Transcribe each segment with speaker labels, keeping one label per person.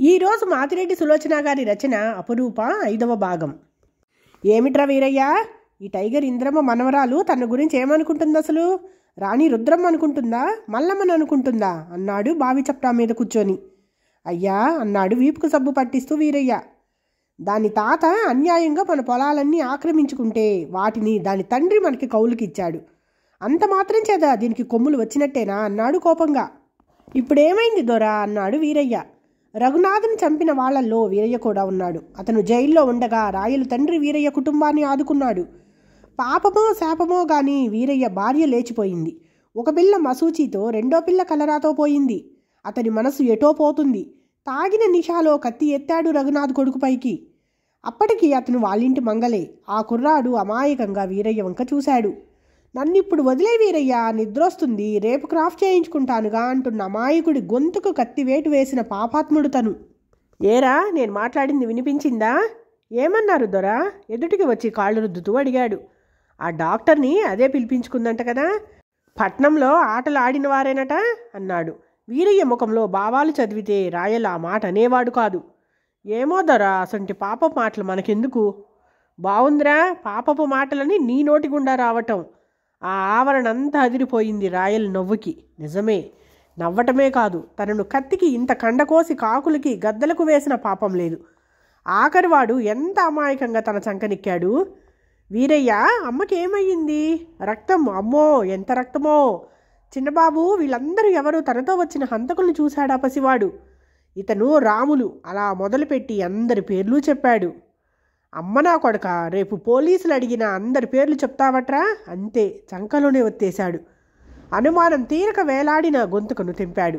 Speaker 1: ఈరోజు మాతిరెడ్డి సులోచన గారి రచన అపురూప ఐదవ భాగం ఏమిట్రా వీరయ్య ఈ టైగర్ ఇంద్రమ్మ మనవరాలు తన గురించి ఏమనుకుంటుంది అసలు రాణి రుద్రమ్మ అనుకుంటుందా మల్లమ్మని అనుకుంటుందా అన్నాడు బావి చప్టా మీద కూర్చొని అయ్యా అన్నాడు వీపుకు సబ్బు పట్టిస్తూ వీరయ్య దాని తాత అన్యాయంగా మన పొలాలన్నీ ఆక్రమించుకుంటే వాటిని దాని తండ్రి మనకి కౌలుకిచ్చాడు అంత మాత్రం చేత దీనికి కొమ్ములు వచ్చినట్టేనా అన్నాడు కోపంగా ఇప్పుడేమైంది దొరా అన్నాడు వీరయ్య రఘునాథ్ని చంపిన వాళ్ళల్లో వీరయ్య కూడా ఉన్నాడు అతను జైల్లో ఉండగా రాయలు తండ్రి వీరయ్య కుటుంబాన్ని ఆదుకున్నాడు పాపమో శాపమో గాని వీరయ్య భార్య లేచిపోయింది ఒక పిల్ల మసూచితో రెండో పిల్ల కలరాతో పోయింది అతని మనసు ఎటో పోతుంది తాగిన నిషాలో కత్తి ఎత్తాడు రఘునాథ్ కొడుకుపైకి అప్పటికి అతను వాళ్ళింటి మంగలే ఆ కుర్రాడు అమాయకంగా వీరయ్య వంక చూశాడు నన్నిప్పుడు వదిలే వీరయ్య నిద్రొస్తుంది రేపు క్రాఫ్ట్ చేయించుకుంటానుగా అంటున్న అమాయకుడి గొంతుకు కత్తివేటు వేసిన పాపాత్ముడు తను ఏరా నేను మాట్లాడింది వినిపించిందా ఏమన్నారు దొరా ఎదుటికి వచ్చి కాళ్ళు రుద్దుతూ అడిగాడు ఆ డాక్టర్ని అదే పిలిపించుకుందంట కదా పట్నంలో ఆటలు ఆడిన వారేనట అన్నాడు వీరయ్య ముఖంలో భావాలు చదివితే రాయల ఆ మాట అనేవాడు కాదు ఏమో దొరా అసంటి పాప మాటలు మనకెందుకు బావుందిరా పాపపు మాటలని నీ నోటి గుండా రావటం ఆ ఆవరణ అంతా అదిరిపోయింది రాయల్ నవ్వుకి నిజమే నవ్వటమే కాదు తనను కత్తికి ఇంత కండకోసి కాకులకి గద్దలకు వేసిన పాపం లేదు ఆఖరివాడు ఎంత అమాయకంగా తన చంకనిక్కాడు వీరయ్య అమ్మకి ఏమయ్యింది రక్తం అమ్మో ఎంత రక్తమో చిన్నబాబు వీళ్ళందరూ ఎవరు తనతో వచ్చిన హంతకులను చూశాడా పసివాడు ఇతను రాములు అలా మొదలుపెట్టి అందరి పేర్లు చెప్పాడు అమ్మ నా కొడక రేపు పోలీసులు అడిగిన అందరి పేర్లు చెప్తావట్రా అంతే చంకలోనే ఒత్తేశాడు అనుమానం తీరక వేలాడిన గొంతుకను తెంపాడు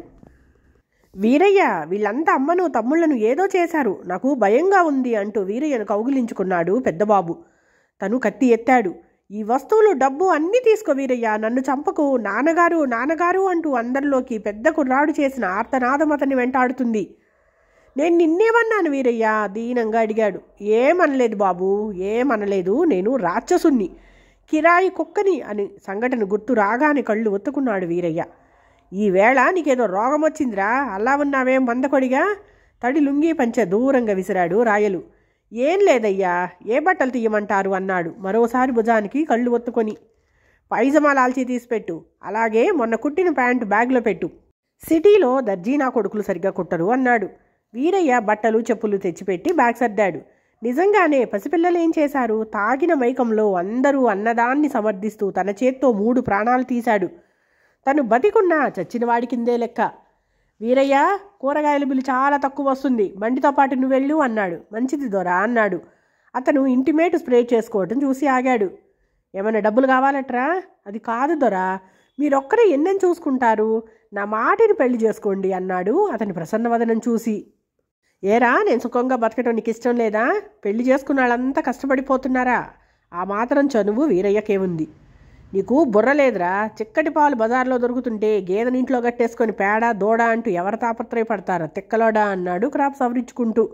Speaker 1: వీరయ్య వీళ్ళంతా అమ్మను తమ్ముళ్లను ఏదో చేశారు నాకు భయంగా ఉంది అంటూ వీరయ్యను కౌగిలించుకున్నాడు పెద్దబాబు తను కత్తి ఎత్తాడు ఈ వస్తువులు డబ్బు అన్నీ తీసుకో వీరయ్య నన్ను చంపకు నాన్నగారు నాన్నగారు అంటూ అందరిలోకి పెద్ద కుర్రాడు చేసిన ఆర్తనాదం అతన్ని వెంటాడుతుంది నేను నిన్నేమన్నాను వీరయ్య దీనంగా అడిగాడు ఏమనలేదు బాబు ఏమనలేదు నేను రాక్షసుణ్ణి కిరాయి కుక్కని అని సంఘటన గుర్తు రాగానే కళ్ళు ఒత్తుకున్నాడు వీరయ్య ఈవేళ నీకేదో రోగం వచ్చిందిరా అలా ఉన్నావేం మందకొడిగా తడి లుంగి పంచె దూరంగా విసిరాడు రాయలు ఏం లేదయ్యా ఏ బట్టలు తీయమంటారు అన్నాడు మరోసారి భుజానికి కళ్ళు ఒత్తుకొని పైజమా లాల్చీ తీసిపెట్టు అలాగే మొన్న కుట్టిన ప్యాంటు బ్యాగ్లో పెట్టు సిటీలో దర్జీనా కొడుకులు సరిగ్గా కుట్టరు అన్నాడు వీరయ్య బట్టలు చెప్పులు తెచ్చిపెట్టి బ్యాగ్ సర్దాడు నిజంగానే పసిపిల్లలు ఏం చేశారు తాగిన మైకంలో అందరూ అన్నదాన్ని సమర్థిస్తూ తన చేత్తో మూడు ప్రాణాలు తీశాడు తను బతికున్నా చచ్చిన వాడి కిందే లెక్క వీరయ్య కూరగాయల బిల్లు చాలా తక్కువ వస్తుంది బండితో పాటు నువ్వు వెళ్ళు అన్నాడు మంచిది దొరా అన్నాడు అతను ఇంటిమేట్ స్ప్రే చేసుకోవటం చూసి ఆగాడు ఏమైనా డబ్బులు కావాలట్రా అది కాదు దొరా మీరొక్కరే ఎన్నెని చూసుకుంటారు నా మాటిని పెళ్లి చేసుకోండి అన్నాడు అతని ప్రసన్నవదనం చూసి ఏరా నేను సుఖంగా బతకటం నీకు ఇష్టం లేదా పెళ్లి చేసుకున్న వాళ్ళంతా కష్టపడిపోతున్నారా ఆ మాత్రం చనువు వీరయ్యకేముంది నీకు బుర్ర లేదురా చిక్కటి పాలు బజార్లో దొరుకుతుంటే గేదెని ఇంట్లో కట్టేసుకొని పేడ దూడ అంటూ ఎవరు తాపత్రయపడతారా తిక్కలోడా అన్నాడు క్రాప్ సవరించుకుంటూ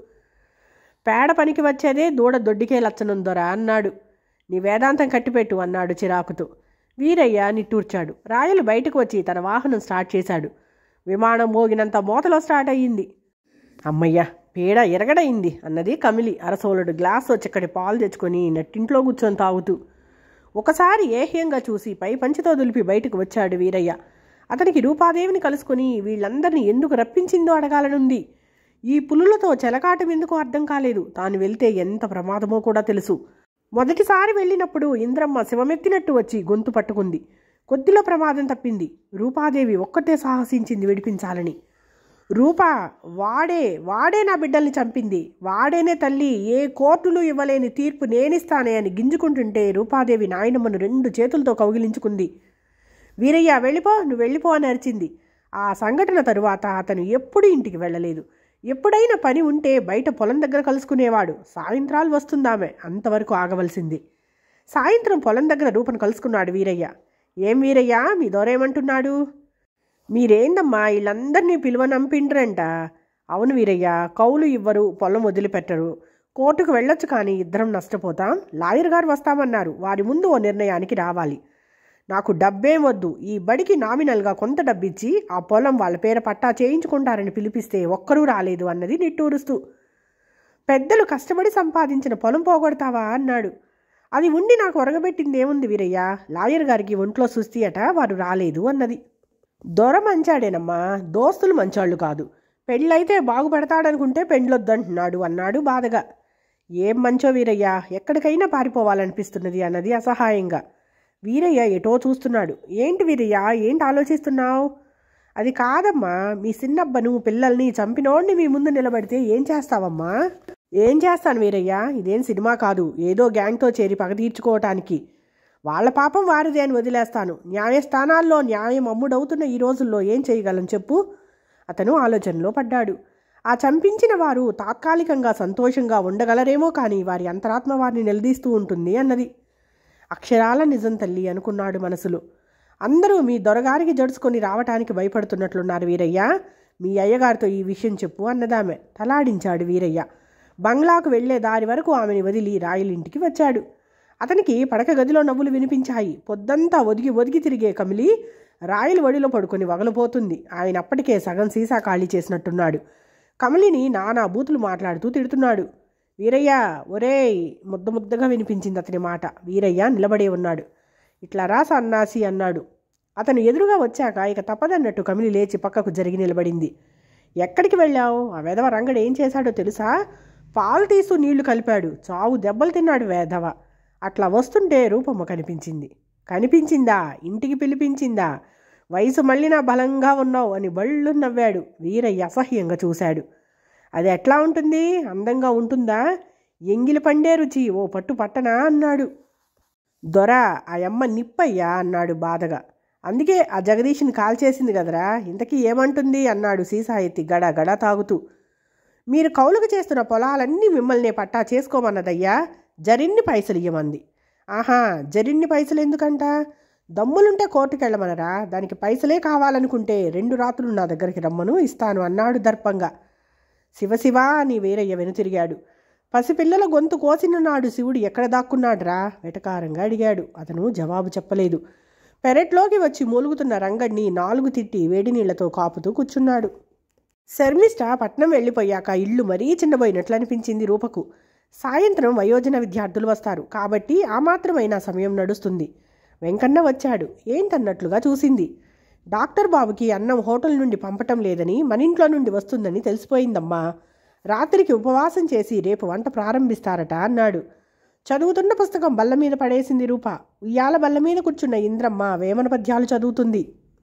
Speaker 1: పేడ పనికి వచ్చేదే దూడ దొడ్డికే లచ్చనుందొరా అన్నాడు నీ వేదాంతం కట్టిపెట్టు అన్నాడు చిరాకుతో వీరయ్య నిట్టూర్చాడు రాయలు బయటకు వచ్చి తన వాహనం స్టార్ట్ చేశాడు విమానం మోగినంత మోతలో స్టార్ట్ అయ్యింది అమ్మయ్య పీడ ఎరగడయింది అన్నది కమిలి అరసోలుడు గ్లాస్లో చిక్కటి పాలు తెచ్చుకొని నెట్టింట్లో కూర్చొని తాగుతూ ఒకసారి ఏహ్యంగా చూసి పై పంచితో దులిపి బయటకు వచ్చాడు వీరయ్య అతనికి రూపాదేవిని కలుసుకొని వీళ్ళందరినీ ఎందుకు రప్పించిందో అడగాలనుంది ఈ పులులతో చెలకాటం ఎందుకు అర్థం కాలేదు తాను వెళ్తే ఎంత ప్రమాదమో కూడా తెలుసు మొదటిసారి వెళ్ళినప్పుడు ఇంద్రమ్మ శివమెత్తినట్టు వచ్చి గొంతు పట్టుకుంది కొద్దిలో ప్రమాదం తప్పింది రూపాదేవి ఒక్కటే సాహసించింది విడిపించాలని రూపా వాడే వాడే నా బిడ్డల్ని చంపింది వాడేనే తల్లి ఏ కోర్టులు ఇవ్వలేని తీర్పు నేనిస్తానే అని గింజుకుంటుంటే రూపాదేవి నాయనమ్మను రెండు చేతులతో కౌగిలించుకుంది వీరయ్య వెళ్ళిపో నువ్వు వెళ్ళిపో అని అరిచింది ఆ సంఘటన తరువాత అతను ఎప్పుడూ ఇంటికి వెళ్ళలేదు ఎప్పుడైనా పని ఉంటే బయట పొలం దగ్గర కలుసుకునేవాడు సాయంత్రాలు వస్తుందామె అంతవరకు ఆగవలసింది సాయంత్రం పొలం దగ్గర రూపను కలుసుకున్నాడు వీరయ్య ఏం వీరయ్య మీ దొరేమంటున్నాడు మీరేందమ్మా వీళ్ళందరినీ పిలువనంపిండ్రంట అవును వీరయ్య కౌలు ఇవ్వరు పొలం వదిలిపెట్టరు కోర్టుకు వెళ్ళొచ్చు కానీ ఇద్దరం నష్టపోతాం లాయర్ గారు వస్తామన్నారు వారి ముందు ఓ నిర్ణయానికి రావాలి నాకు డబ్బేం వద్దు ఈ బడికి నామినల్గా కొంత డబ్బిచ్చి ఆ పొలం వాళ్ళ పేర పట్టా చేయించుకుంటారని పిలిపిస్తే ఒక్కరూ రాలేదు అన్నది నిట్టూరుస్తూ పెద్దలు కష్టపడి సంపాదించిన పొలం పోగొడతావా అన్నాడు అది ఉండి నాకు ఒరగబెట్టింది ఏముంది వీరయ్య లాయర్ గారికి ఒంట్లో సుస్థి అట వారు రాలేదు అన్నది దొర మంచాడేనమ్మా దోస్తులు మంచాళ్ళు కాదు పెళ్ళైతే బాగుపడతాడనుకుంటే పెండ్లొద్దంటున్నాడు అన్నాడు బాధగా ఏం మంచో వీరయ్య ఎక్కడికైనా పారిపోవాలనిపిస్తున్నది అన్నది అసహాయంగా వీరయ్య ఎటో చూస్తున్నాడు ఏంటి వీరయ్య ఏంటి ఆలోచిస్తున్నావు అది కాదమ్మా మీ చిన్నబ్బను పిల్లల్ని చంపినోడిని మీ ముందు నిలబడితే ఏం చేస్తావమ్మా ఏం చేస్తాను వీరయ్య ఇదేం సినిమా కాదు ఏదో గ్యాంగ్తో చేరి పగ తీర్చుకోవటానికి వాళ్ళ పాపం వారిదే అని వదిలేస్తాను న్యాయస్థానాల్లో న్యాయం అమ్ముడవుతున్న ఈ రోజుల్లో ఏం చేయగలను చెప్పు అతను ఆలోచనలో పడ్డాడు ఆ చంపించిన వారు తాత్కాలికంగా సంతోషంగా ఉండగలరేమో కానీ వారి అంతరాత్మ వారిని నిలదీస్తూ ఉంటుంది అన్నది అక్షరాల నిజం తల్లి అనుకున్నాడు మనసులో అందరూ మీ దొరగారికి జడుచుకొని రావటానికి భయపడుతున్నట్లున్నారు వీరయ్య మీ అయ్యగారితో ఈ విషయం చెప్పు అన్నదామె తలాడించాడు వీరయ్య బంగ్లాకు వెళ్లే దారి వరకు ఆమెని వదిలి రాయలింటికి వచ్చాడు అతనికి పడక గదిలో నవ్వులు వినిపించాయి పొద్దంతా ఒదిగి ఒదిగి తిరిగే కమిలి రాయలు వడిలో పడుకొని వగలపోతుంది ఆయన అప్పటికే సగం సీసా ఖాళీ చేసినట్టున్నాడు కమలిని నానా బూతులు మాట్లాడుతూ తిడుతున్నాడు వీరయ్య ఒరేయ్ ముద్ద ముద్దగా వినిపించింది అతని మాట వీరయ్య నిలబడే ఉన్నాడు ఇట్లా రా సన్నాసి అన్నాడు అతను ఎదురుగా వచ్చాక ఇక తప్పదన్నట్టు కమిలి లేచి పక్కకు జరిగి నిలబడింది ఎక్కడికి వెళ్ళావు ఆ వెధవ రంగడు ఏం చేశాడో తెలుసా పాలు తీస్తూ నీళ్లు కలిపాడు చావు దెబ్బలు తిన్నాడు వేధవ అట్లా వస్తుంటే రూపమ్మ కనిపించింది కనిపించిందా ఇంటికి పిలిపించిందా వయసు మళ్ళీ నా బలంగా ఉన్నావు అని బళ్ళు నవ్వాడు వీరయ్య అసహ్యంగా చూశాడు అది ఎట్లా ఉంటుంది అందంగా ఉంటుందా ఎంగిలి పండే రుచి ఓ పట్టు పట్టనా అన్నాడు దొర ఆ అమ్మ నిప్పయ్యా అన్నాడు బాధగా అందుకే ఆ జగదీష్ని కాల్చేసింది కదరా ఇంతకీ ఏమంటుంది అన్నాడు సీసా ఎత్తి గడ గడ తాగుతూ మీరు కౌలుకు చేస్తున్న పొలాలన్నీ మిమ్మల్ని పట్టా చేసుకోమన్నదయ్యా జరిన్ని పైసలు ఇయ్యమంది ఆహా జరిన్ని పైసలు ఎందుకంట దమ్ములుంటే కోర్టుకు వెళ్ళమనరా దానికి పైసలే కావాలనుకుంటే రెండు రాత్రులు నా దగ్గరికి రమ్మను ఇస్తాను అన్నాడు దర్పంగా శివశివా అని వీరయ్య వెనుతిరిగాడు పసిపిల్లల గొంతు కోసిన నాడు శివుడు ఎక్కడ దాక్కున్నాడ్రా వెటకారంగా అడిగాడు అతను జవాబు చెప్పలేదు పెరట్లోకి వచ్చి మూలుగుతున్న రంగడిని నాలుగు తిట్టి వేడి నీళ్లతో కాపుతూ కూర్చున్నాడు శర్మిష్ట పట్నం వెళ్ళిపోయాక ఇల్లు మరీ చిన్నబోయినట్లు అనిపించింది రూపకు సాయంత్రం వయోజన విద్యార్థులు వస్తారు కాబట్టి ఆ మాత్రమైన సమయం నడుస్తుంది వెంకన్న వచ్చాడు ఏంటన్నట్లుగా చూసింది డాక్టర్ బాబుకి అన్నం హోటల్ నుండి పంపటం లేదని మన ఇంట్లో నుండి వస్తుందని తెలిసిపోయిందమ్మా రాత్రికి ఉపవాసం చేసి రేపు వంట ప్రారంభిస్తారట అన్నాడు చదువుతున్న పుస్తకం బల్ల మీద పడేసింది రూప ఉయ్యాల బల్ల మీద కూర్చున్న ఇంద్రమ్మ వేమన పద్యాలు చదువుతుంది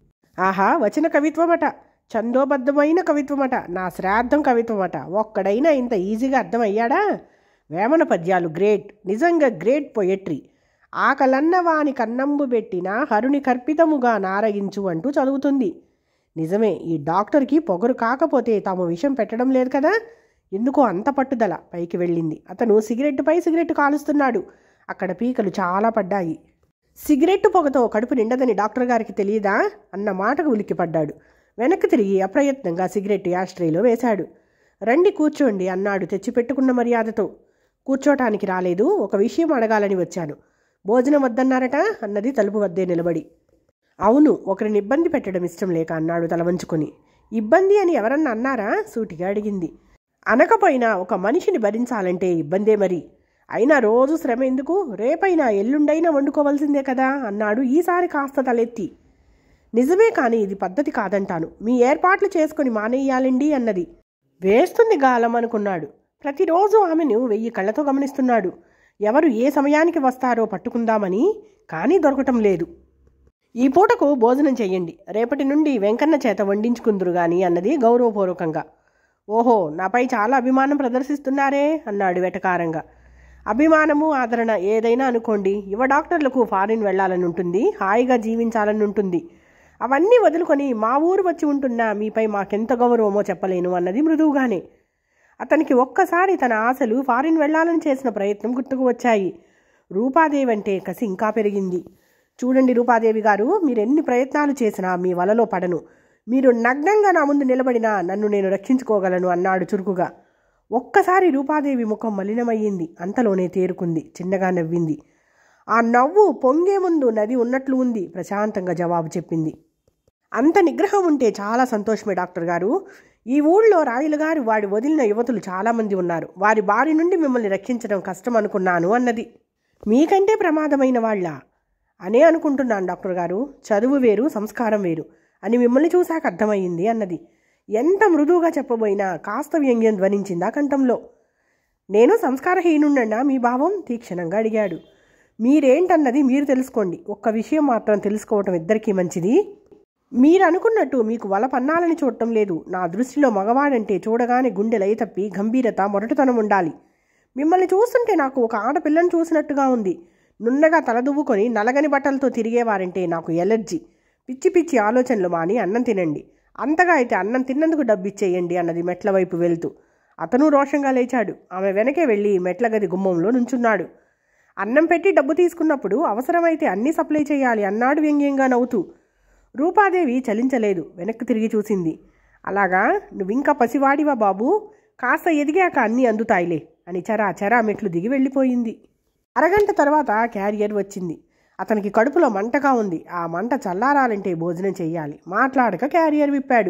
Speaker 1: ఆహా వచన కవిత్వమట ఛందోబద్ధమైన కవిత్వమట నా శ్రాద్ధం కవిత్వమట ఒక్కడైనా ఇంత ఈజీగా అర్థమయ్యాడా వేమన పద్యాలు గ్రేట్ నిజంగా గ్రేట్ పొయట్రీ ఆకలన్న వాని కన్నంబు పెట్టిన హరుని కర్పితముగా నారగించు అంటూ చదువుతుంది నిజమే ఈ డాక్టర్కి పొగరు కాకపోతే తాము విషం పెట్టడం లేదు కదా ఎందుకో అంత పట్టుదల పైకి వెళ్ళింది అతను సిగరెట్టుపై సిగరెట్ కాలుస్తున్నాడు అక్కడ పీకలు చాలా పడ్డాయి సిగరెట్టు పొగతో కడుపు నిండదని డాక్టర్ గారికి తెలియదా అన్న మాటకు ఉలిక్కిపడ్డాడు వెనక్కి తిరిగి అప్రయత్నంగా సిగరెట్ యాస్ట్రేలో వేశాడు రండి కూర్చోండి అన్నాడు తెచ్చిపెట్టుకున్న మర్యాదతో కూర్చోటానికి రాలేదు ఒక విషయం అడగాలని వచ్చాను భోజనం వద్దన్నారట అన్నది తలుపు వద్దే నిలబడి అవును ఒకరిని ఇబ్బంది పెట్టడం ఇష్టం లేక అన్నాడు తల వంచుకొని ఇబ్బంది అని ఎవరన్నా అన్నారా సూటిగా అడిగింది అనకపోయినా ఒక మనిషిని భరించాలంటే ఇబ్బందే మరి అయినా రోజు శ్రమ ఎందుకు రేపైనా ఎల్లుండైనా వండుకోవాల్సిందే కదా అన్నాడు ఈసారి కాస్త తలెత్తి నిజమే కానీ ఇది పద్ధతి కాదంటాను మీ ఏర్పాట్లు చేసుకుని మానేయాలండి అన్నది వేస్తుంది గాలం అనుకున్నాడు ప్రతిరోజు ఆమెను వెయ్యి కళ్ళతో గమనిస్తున్నాడు ఎవరు ఏ సమయానికి వస్తారో పట్టుకుందామని కానీ దొరకటం లేదు ఈ పూటకు భోజనం చెయ్యండి రేపటి నుండి వెంకన్న చేత వండించుకుందురు గాని అన్నది గౌరవపూర్వకంగా ఓహో నాపై చాలా అభిమానం ప్రదర్శిస్తున్నారే అన్నాడు వెటకారంగా అభిమానము ఆదరణ ఏదైనా అనుకోండి యువ డాక్టర్లకు ఫారిన్ వెళ్ళాలని ఉంటుంది హాయిగా జీవించాలని ఉంటుంది అవన్నీ వదులుకొని మా ఊరు వచ్చి ఉంటున్నా మీపై మాకెంత గౌరవమో చెప్పలేను అన్నది మృదువుగానే అతనికి ఒక్కసారి తన ఆశలు ఫారిన్ వెళ్ళాలని చేసిన ప్రయత్నం గుర్తుకు వచ్చాయి రూపాదేవి అంటే కసి ఇంకా పెరిగింది చూడండి రూపాదేవి గారు మీరు ఎన్ని ప్రయత్నాలు చేసినా మీ వలలో పడను మీరు నగ్నంగా నా ముందు నిలబడినా నన్ను నేను రక్షించుకోగలను అన్నాడు చురుకుగా ఒక్కసారి రూపాదేవి ముఖం మలినమయ్యింది అంతలోనే తేరుకుంది చిన్నగా నవ్వింది ఆ నవ్వు పొంగే ముందు నది ఉన్నట్లు ఉంది ప్రశాంతంగా జవాబు చెప్పింది అంత నిగ్రహం ఉంటే చాలా సంతోషమే డాక్టర్ గారు ఈ ఊళ్ళో రాయులు గారు వాడి వదిలిన యువతులు చాలామంది ఉన్నారు వారి బారి నుండి మిమ్మల్ని రక్షించడం కష్టం అనుకున్నాను అన్నది మీకంటే ప్రమాదమైన వాళ్ళ అనే అనుకుంటున్నాను డాక్టర్ గారు చదువు వేరు సంస్కారం వేరు అని మిమ్మల్ని చూశాక అర్థమయ్యింది అన్నది ఎంత మృదువుగా చెప్పబోయినా కాస్త వ్యంగ్యం ధ్వనించిందా కంఠంలో నేను సంస్కారహీనుండనా మీ భావం తీక్షణంగా అడిగాడు మీరేంటన్నది మీరు తెలుసుకోండి ఒక్క విషయం మాత్రం తెలుసుకోవటం ఇద్దరికీ మంచిది మీరు అనుకున్నట్టు మీకు వల పన్నాలని చూడటం లేదు నా దృష్టిలో మగవాడంటే చూడగానే గుండె లయ తప్పి గంభీరత మొరటుతనం ఉండాలి మిమ్మల్ని చూస్తుంటే నాకు ఒక ఆడపిల్లని చూసినట్టుగా ఉంది నున్నగా తలదువ్వుకొని నలగని బట్టలతో తిరిగేవారంటే నాకు ఎలర్జీ పిచ్చి పిచ్చి ఆలోచనలు మాని అన్నం తినండి అంతగా అయితే అన్నం తిన్నందుకు డబ్బిచ్చేయండి అన్నది మెట్ల వైపు వెళ్తూ అతను రోషంగా లేచాడు ఆమె వెనకే వెళ్ళి మెట్ల గది గుమ్మంలో నుంచున్నాడు అన్నం పెట్టి డబ్బు తీసుకున్నప్పుడు అవసరమైతే అన్నీ సప్లై చేయాలి అన్నాడు వ్యంగ్యంగా నవ్వుతూ రూపాదేవి చలించలేదు వెనక్కి తిరిగి చూసింది అలాగా నువ్వింకా పసివాడివా బాబు కాస్త ఎదిగాక అన్నీ అందుతాయిలే అని చరా చరా మెట్లు దిగి వెళ్ళిపోయింది అరగంట తర్వాత క్యారియర్ వచ్చింది అతనికి కడుపులో మంటగా ఉంది ఆ మంట చల్లారాలంటే భోజనం చెయ్యాలి మాట్లాడక క్యారియర్ విప్పాడు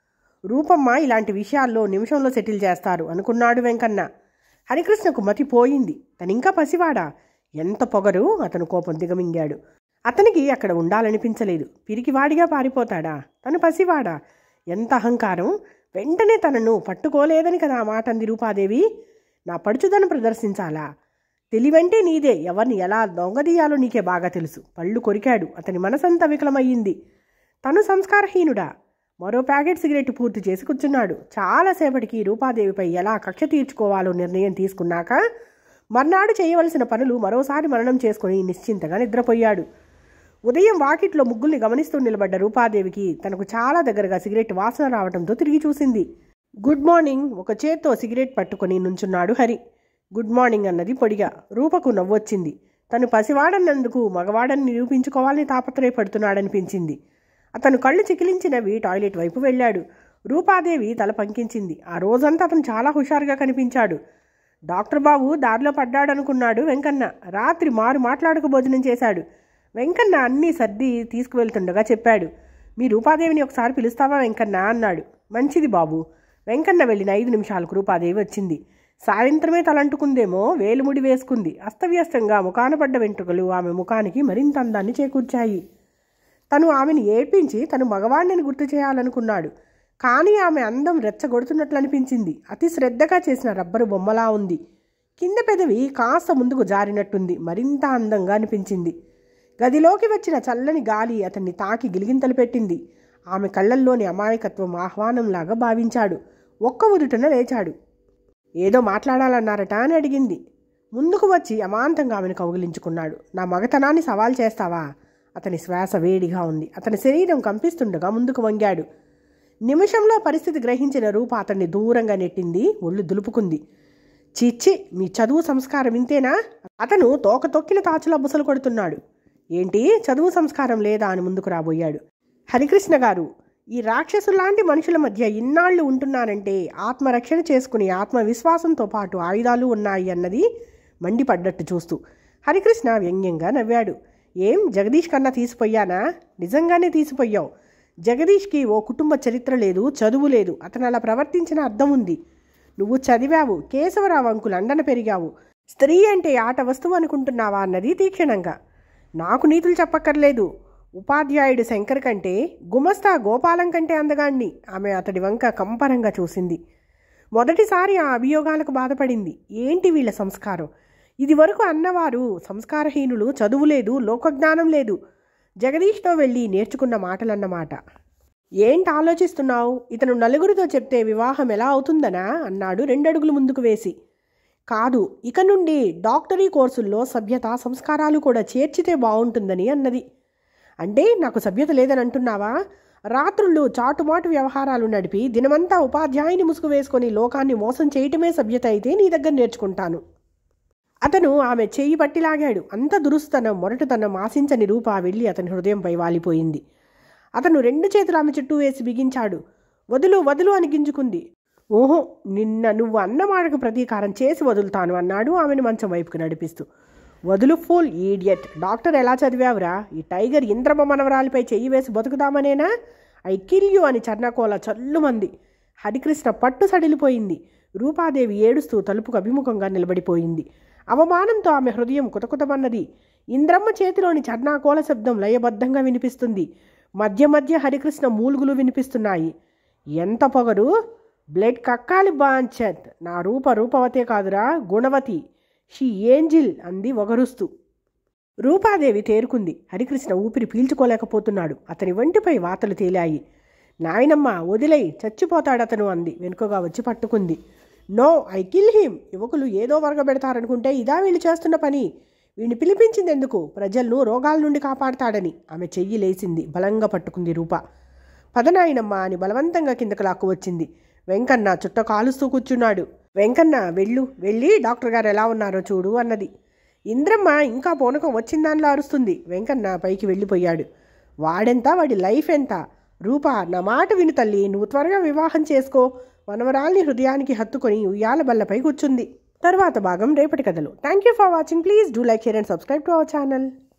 Speaker 1: రూపమ్మ ఇలాంటి విషయాల్లో నిమిషంలో సెటిల్ చేస్తారు అనుకున్నాడు వెంకన్న హరికృష్ణకు మతి పోయింది తనింకా పసివాడా ఎంత పొగరు అతను కోపం దిగమింగాడు అతనికి అక్కడ ఉండాలనిపించలేదు పిరికివాడిగా పారిపోతాడా తను పసివాడా ఎంత అహంకారం వెంటనే తనను పట్టుకోలేదని కదా ఆ మాట అంది రూపాదేవి నా పడుచుదనం ప్రదర్శించాలా తెలివంటే నీదే ఎవరిని ఎలా దొంగదీయాలో నీకే బాగా తెలుసు పళ్ళు కొరికాడు అతని మనసంతా వికలమయ్యింది తను సంస్కారహీనుడా మరో ప్యాకెట్ సిగరెట్ పూర్తి చేసి కూర్చున్నాడు చాలాసేపటికి రూపాదేవిపై ఎలా కక్ష తీర్చుకోవాలో నిర్ణయం తీసుకున్నాక మర్నాడు చేయవలసిన పనులు మరోసారి మననం చేసుకుని నిశ్చింతగా నిద్రపోయాడు ఉదయం వాకిట్లో ముగ్గుల్ని గమనిస్తూ నిలబడ్డ రూపాదేవికి తనకు చాలా దగ్గరగా సిగరెట్ వాసన రావడంతో తిరిగి చూసింది గుడ్ మార్నింగ్ ఒక చేత్తో సిగరెట్ పట్టుకొని నుంచున్నాడు హరి గుడ్ మార్నింగ్ అన్నది పొడిగా రూపకు నవ్వొచ్చింది తను పసివాడన్నందుకు మగవాడని నిరూపించుకోవాలని తాపత్రయపడుతున్నాడనిపించింది అతను కళ్ళు చికిలించినవి టాయిలెట్ వైపు వెళ్ళాడు రూపాదేవి తల పంకించింది ఆ రోజంతా అతను చాలా హుషారుగా కనిపించాడు డాక్టర్ బాబు దారిలో పడ్డాడనుకున్నాడు వెంకన్న రాత్రి మారు మాట్లాడక భోజనం చేశాడు వెంకన్న అన్నీ సర్ది తీసుకువెళ్తుండగా చెప్పాడు మీ రూపాదేవిని ఒకసారి పిలుస్తావా వెంకన్న అన్నాడు మంచిది బాబు వెంకన్న వెళ్ళిన ఐదు నిమిషాలకు రూపాదేవి వచ్చింది సాయంత్రమే తలంటుకుందేమో వేలుముడి వేసుకుంది అస్తవ్యస్తంగా ముఖాన పడ్డ వెంట్రుకలు ఆమె ముఖానికి మరింత అందాన్ని చేకూర్చాయి తను ఆమెను ఏడ్పించి తను మగవాడిని గుర్తు చేయాలనుకున్నాడు కానీ ఆమె అందం రెచ్చగొడుతున్నట్లు అనిపించింది అతి శ్రద్ధగా చేసిన రబ్బరు బొమ్మలా ఉంది కింద పెదవి కాస్త ముందుకు జారినట్టుంది మరింత అందంగా అనిపించింది గదిలోకి వచ్చిన చల్లని గాలి అతన్ని తాకి గిలిగింతలు పెట్టింది ఆమె కళ్ళల్లోని అమాయకత్వం ఆహ్వానంలాగా భావించాడు ఒక్క ఉదుటన లేచాడు ఏదో మాట్లాడాలన్నారట అని అడిగింది ముందుకు వచ్చి అమాంతంగా ఆమెను కౌగిలించుకున్నాడు నా మగతనాన్ని సవాల్ చేస్తావా అతని శ్వాస వేడిగా ఉంది అతని శరీరం కంపిస్తుండగా ముందుకు వంగాడు నిమిషంలో పరిస్థితి గ్రహించిన రూప అతన్ని దూరంగా నెట్టింది ఒళ్ళు దులుపుకుంది చిచ్చి మీ చదువు సంస్కారం ఇంతేనా అతను తోక తొక్కిన తాచులా బుసలు కొడుతున్నాడు ఏంటి చదువు సంస్కారం లేదా అని ముందుకు రాబోయాడు హరికృష్ణ గారు ఈ రాక్షసులాంటి మనుషుల మధ్య ఇన్నాళ్ళు ఉంటున్నానంటే ఆత్మరక్షణ చేసుకుని ఆత్మవిశ్వాసంతో పాటు ఆయుధాలు ఉన్నాయి అన్నది మండిపడ్డట్టు చూస్తూ హరికృష్ణ వ్యంగ్యంగా నవ్వాడు ఏం జగదీష్ కన్నా తీసిపోయానా నిజంగానే తీసిపోయావు జగదీష్కి ఓ కుటుంబ చరిత్ర లేదు చదువు లేదు అతను అలా ప్రవర్తించిన అర్థం ఉంది నువ్వు చదివావు కేశవరావు అంకులు అండన పెరిగావు స్త్రీ అంటే ఆట వస్తువు అనుకుంటున్నావా అన్నది తీక్షణంగా నాకు నీతులు చెప్పక్కర్లేదు ఉపాధ్యాయుడు శంకర్ కంటే గుమస్తా గోపాలం కంటే అందగాణ్ణి ఆమె అతడి వంక కంపరంగా చూసింది మొదటిసారి ఆ అభియోగాలకు బాధపడింది ఏంటి వీళ్ళ సంస్కారం ఇది వరకు అన్నవారు సంస్కారహీనులు చదువు లేదు లోకజ్ఞానం లేదు జగదీష్తో వెళ్ళి నేర్చుకున్న మాటలన్నమాట ఏంటి ఆలోచిస్తున్నావు ఇతను నలుగురితో చెప్తే వివాహం ఎలా అవుతుందనా అన్నాడు రెండడుగులు ముందుకు వేసి కాదు ఇక నుండి డాక్టరీ కోర్సుల్లో సభ్యత సంస్కారాలు కూడా చేర్చితే బాగుంటుందని అన్నది అంటే నాకు సభ్యత లేదని అంటున్నావా రాత్రుళ్ళు చాటుమాటు వ్యవహారాలు నడిపి దినమంతా ఉపాధ్యాయుని ముసుగు వేసుకొని లోకాన్ని మోసం చేయటమే సభ్యత అయితే నీ దగ్గర నేర్చుకుంటాను అతను ఆమె చేయి పట్టి లాగాడు అంత దురుస్తనం మొరటుతనం ఆశించని రూప వెళ్ళి అతని హృదయంపై వాలిపోయింది అతను రెండు చేతులు ఆమె చుట్టూ వేసి బిగించాడు వదులు వదులు అని గింజుకుంది ఓహో నిన్న నువ్వు అన్న మాటకు ప్రతీకారం చేసి వదులుతాను అన్నాడు ఆమెను మంచం వైపుకు నడిపిస్తూ వదులు ఫుల్ ఈడియట్ డాక్టర్ ఎలా చదివావురా ఈ టైగర్ ఇంద్రమ మనవరాలిపై చెయ్యి వేసి బతుకుదామనేనా ఐ కిల్ యూ అని చర్నాకోల చల్లుమంది హరికృష్ణ పట్టు సడిలిపోయింది రూపాదేవి ఏడుస్తూ తలుపుకు అభిముఖంగా నిలబడిపోయింది అవమానంతో ఆమె హృదయం కుతకుతమన్నది ఇంద్రమ్మ చేతిలోని చర్నాకోల శబ్దం లయబద్ధంగా వినిపిస్తుంది మధ్య మధ్య హరికృష్ణ మూలుగులు వినిపిస్తున్నాయి ఎంత పొగరు బ్లడ్ కక్కాలి బాంచత్ నా రూప రూపవతే కాదురా గుణవతి షీ ఏంజిల్ అంది ఒగరుస్తూ రూపాదేవి తేరుకుంది హరికృష్ణ ఊపిరి పీల్చుకోలేకపోతున్నాడు అతని వంటిపై వాతలు తేలాయి నాయనమ్మ వదిలై చచ్చిపోతాడతను అంది వెనుకగా వచ్చి పట్టుకుంది నో ఐ కిల్ హిమ్ యువకులు ఏదో వరగబెడతారనుకుంటే ఇదా వీళ్ళు చేస్తున్న పని వీడిని పిలిపించింది ఎందుకు ప్రజలను రోగాల నుండి కాపాడతాడని ఆమె చెయ్యి లేచింది బలంగా పట్టుకుంది రూప పదనాయనమ్మ అని బలవంతంగా కిందకు లాక్కు వచ్చింది వెంకన్న చుట్ట కాలుస్తూ కూర్చున్నాడు వెంకన్న వెళ్ళు వెళ్ళి డాక్టర్ గారు ఎలా ఉన్నారో చూడు అన్నది ఇంద్రమ్మ ఇంకా పూనకం వచ్చిందానిలో అరుస్తుంది వెంకన్న పైకి వెళ్ళిపోయాడు వాడెంత వాడి లైఫ్ ఎంత రూప నా మాట విను తల్లి నువ్వు త్వరగా వివాహం చేసుకో మనవరాల్ని హృదయానికి హత్తుకొని ఉయ్యాల బల్లపై కూర్చుంది తర్వాత భాగం రేపటి కథలు thank you for watching please do like share and subscribe to our channel